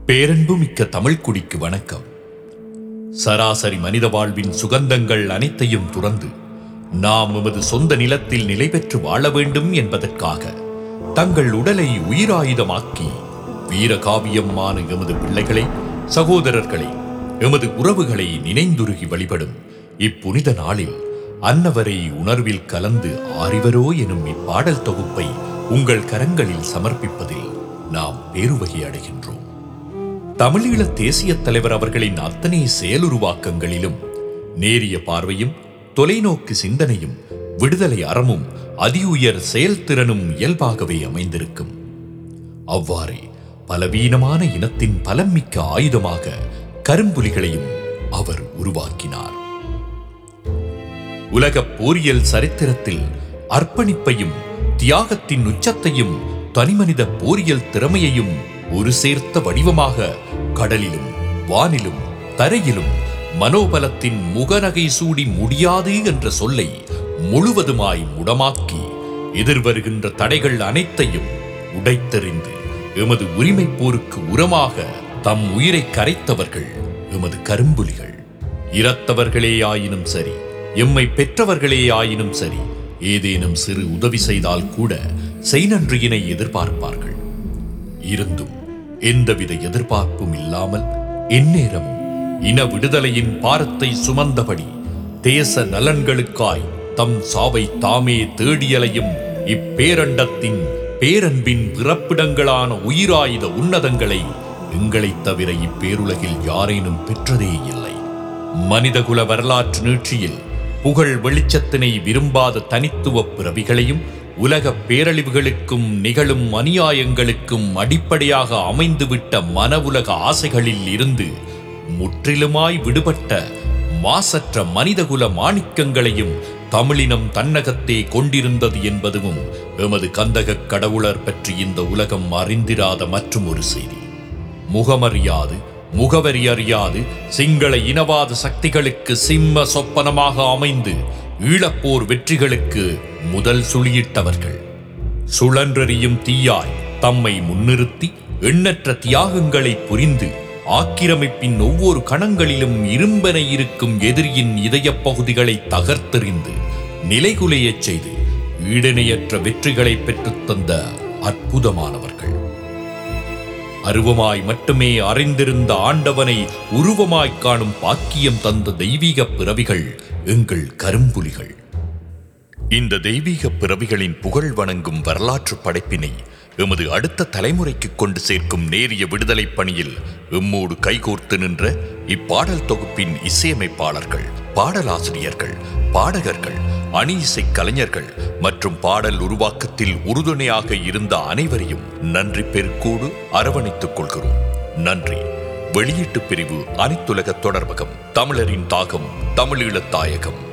பேரன்புமிக்க தமிழ்க்குடிக்கு வணக்கம் சராசரி மனித வாழ்வின் சுகந்தங்கள் அனைத்தையும் துறந்து நாம் எமது சொந்த நிலத்தில் நிலை பெற்று வாழ வேண்டும் என்பதற்காக தங்கள் உடலை உயிராயுதமாக்கி வீரகாவியமான எமது பிள்ளைகளை சகோதரர்களை எமது உறவுகளை நினைந்துருகி வழிபடும் இப்புனித நாளில் அன்னவரை உணர்வில் கலந்து ஆரிவரோ எனும் இப்பாடல் தொகுப்பை உங்கள் கரங்களில் சமர்ப்பிப்பதில் நாம் பேருவகை அடைகின்றோம் தமிழீழ தேசிய தலைவர் அவர்களின் அத்தனை செயலுருவாக்கங்களிலும் நேரிய பார்வையும் தொலைநோக்கு சிந்தனையும் விடுதலை அறமும் அதியுயர் செயல்திறனும் இயல்பாகவே அமைந்திருக்கும் அவ்வாறே பலவீனமான இனத்தின் பலமிக்க ஆயுதமாக கரும்புலிகளையும் அவர் உருவாக்கினார் உலக போரியல் சரித்திரத்தில் அர்ப்பணிப்பையும் தியாகத்தின் உச்சத்தையும் தனிமனித போரியல் திறமையையும் ஒரு சேர்த்த வடிவமாக கடலிலும் வானிலும் தரையிலும் மனோபலத்தின் முகநகை சூடி முடியாது என்ற சொல்லை முழுவதுமாய் முடமாக்கி எதிர்வருகின்ற தடைகள் அனைத்தையும் உடைத்தெறிந்து எமது உரிமை போருக்கு உரமாக தம் உயிரை கரைத்தவர்கள் எமது கரும்புலிகள் இரத்தவர்களே ஆயினும் சரி எம்மை பெற்றவர்களே ஆயினும் சரி ஏதேனும் சிறு உதவி செய்தால் கூட செய்நன்றியினை எதிர்பார்ப்பார்கள் இருந்தும் எந்தவித எதிர்பார்ப்பும் இல்லாமல் எந்நேரமும் இன விடுதலையின் பாரத்தை சுமந்தபடி தேச நலன்களுக்காய் தம் சாவை தாமே தேடியலையும் இப்பேரண்டத்தின் பேரன்பின் பிறப்பிடங்களான உயிராயுத உன்னதங்களை எங்களைத் தவிர இப்பேருலகில் யாரேனும் பெற்றதே இல்லை மனிதகுல வரலாற்று நீட்சியில் புகழ் வெளிச்சத்தினை விரும்பாத தனித்துவ பிறவிகளையும் உலக பேரழிவுகளுக்கும் நிகழும் அநியாயங்களுக்கும் அடிப்படையாக அமைந்துவிட்ட மனவுலக ஆசைகளில் இருந்து முற்றிலுமாய் விடுபட்ட மாசற்ற மனிதகுல மாணிக்கங்களையும் தமிழினம் தன்னகத்தே கொண்டிருந்தது என்பதும் எமது கந்தகக் கடவுளர் பற்றி இந்த உலகம் அறிந்திராத மற்றும் ஒரு செய்தி முகமறியாது முகவரி அறியாது சிங்கள இனவாத சக்திகளுக்கு சிம்ம சொப்பனமாக அமைந்து ஈழப்போர் வெற்றிகளுக்கு முதல் சுழியிட்டவர்கள் சுழன்றெறியும் தீயாய் தம்மை முன்னிறுத்தி எண்ணற்ற தியாகங்களை புரிந்து ஆக்கிரமிப்பின் ஒவ்வொரு கணங்களிலும் இரும்பென இருக்கும் எதிரியின் இதயப் பகுதிகளை தகர்த்தெறிந்து நிலைகுலையச் செய்து ஈடணையற்ற வெற்றிகளை பெற்றுத் தந்த அற்புதமானவர்கள் அருவமாய் மட்டுமே அறிந்திருந்த ஆண்டவனை உருவமாய் காணும் பாக்கியம் தந்த தெய்வீக பிறவிகள் எங்கள் கரும்புலிகள் இந்த தெய்வீக பிறவிகளின் புகழ் வணங்கும் வரலாற்று படைப்பினை எமது அடுத்த தலைமுறைக்கு கொண்டு சேர்க்கும் நேரிய விடுதலை பணியில் எம்மோடு கைகோர்த்து நின்ற இப்பாடல் தொகுப்பின் இசையமைப்பாளர்கள் பாடலாசிரியர்கள் பாடகர்கள் அணி இசை கலைஞர்கள் மற்றும் பாடல் உருவாக்கத்தில் உறுதுணையாக இருந்த அனைவரையும் நன்றி பெருக்கோடு அரவணைத்துக் கொள்கிறோம் நன்றி வெளியீட்டு பிரிவு அனைத்துலக தொடர்பகம் தமிழரின் தாகம் தமிழீழத் தாயகம்